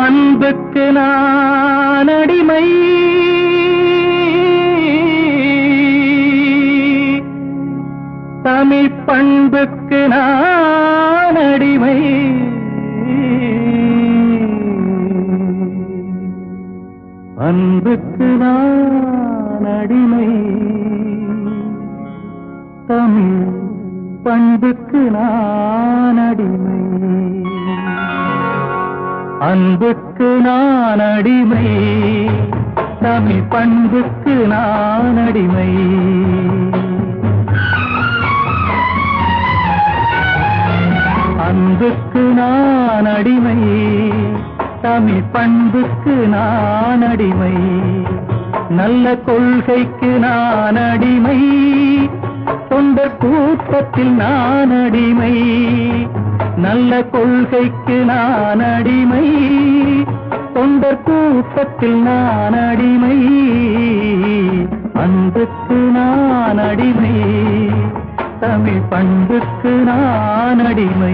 அன்புக்கு நான் அடிமை தமிழ் பண்புக்கு நான் அடிமை அன்புக்கு நான் அடிமை தமிழ் பண்புக்கு நான் அடிமை அன்புக்கு நான் அடிமை தமிழ் பண்புக்கு நான் அடிமை அன்புக்கு நான் அடிமை தமிழ் பண்புக்கு நான் அடிமை நல்ல கொள்கைக்கு நான் அடிமை தொண்டர் கூட்டத்தில் நான் அடிமை நல்ல கொள்கைக்கு நான் அடிமை தொண்டர் கூட்டத்தில் நான் அடிமை அன்புக்கு நான் அடிமை தமிழ் பண்புக்கு நான் அடிமை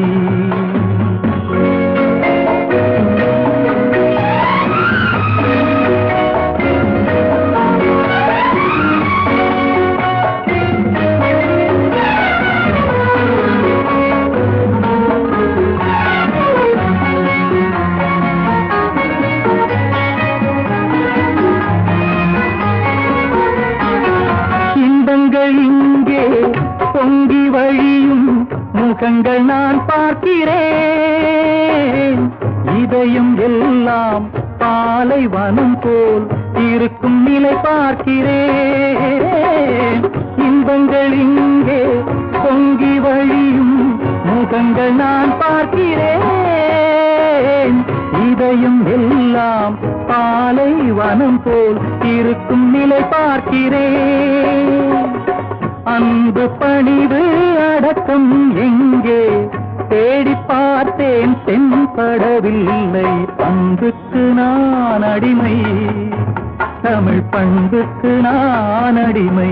இன்பங்கள் இங்கே பொங்கி வழியும் முகங்கள் நான் பார்க்கிறேன் இதயம் எல்லாம் பாலைவனம் போல் இருக்கும் நிலை பார்க்கிறேன் இன்பங்கள் இங்கே பொங்கி வழியும் முகங்கள் நான் பார்க்கிறேன் இதயம் எல்லாம் பாலைவனம் போல் இருக்கும் நிலை பார்க்கிறேன் அன்பு பணிவு அடக்கம் எங்கே தேடி பார்த்தேன் தென்படவில்லை அன்புக்கு நான் அடிமை தமிழ் பண்புக்கு நான் அடிமை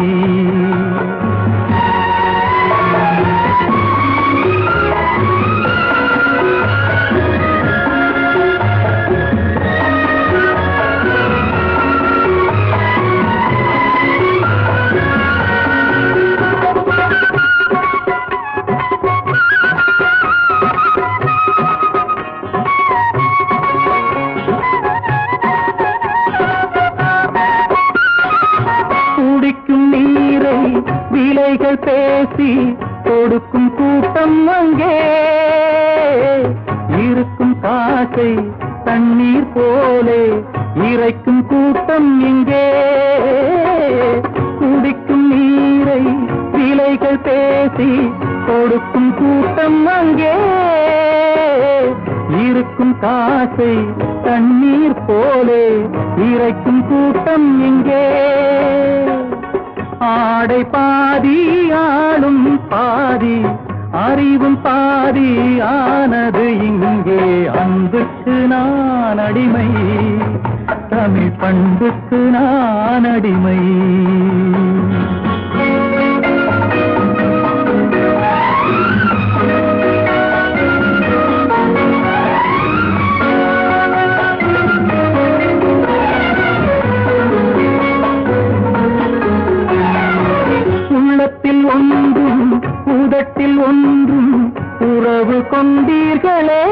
குடிக்கும் நீரை விலைகள் பேசி கொடுக்கும் கூட்டம் அங்கே இருக்கும் காசை தண்ணீர் போலே இறைக்கும் கூட்டம் இங்கே குடிக்கும் நீரை விலைகள் பேசி கொடுக்கும் கூட்டம் அங்கே இருக்கும் காசை தண்ணீர் போலே இறைக்கும் கூட்டம் இங்கே ஆடை பாதி ஆளும் பாதி அறிவும் பாதி ஆனது இங்கே அன்புக்கு நான் அடிமை தமிழ் பண்புக்கு நான் அடிமை உள்ளத்தில் ஒன்றும் உதட்டில் ஒன்றும் உறவு கொண்டீர்களே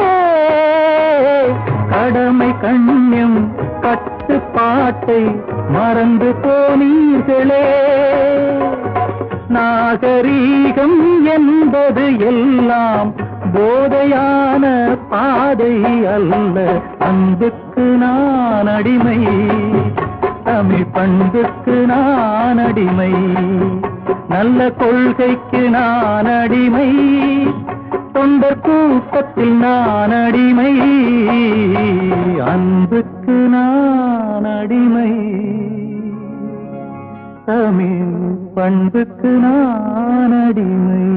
கடமை கண்ணியம் கட்டுப்பாட்டை மறந்து போனீர்களே நாகரீகம் என்பது எல்லாம் போதையான பாதை அல்ல அன்புக்கு நான் அடிமை தமிழ் பண்புக்கு நான் அடிமை நல்ல கொள்கைக்கு நான் அடிமை தொண்டர் கூட்டத்தில் நான் அடிமை அன்புக்கு நான் அடிமை தமிழ் பண்புக்கு நான் அடிமை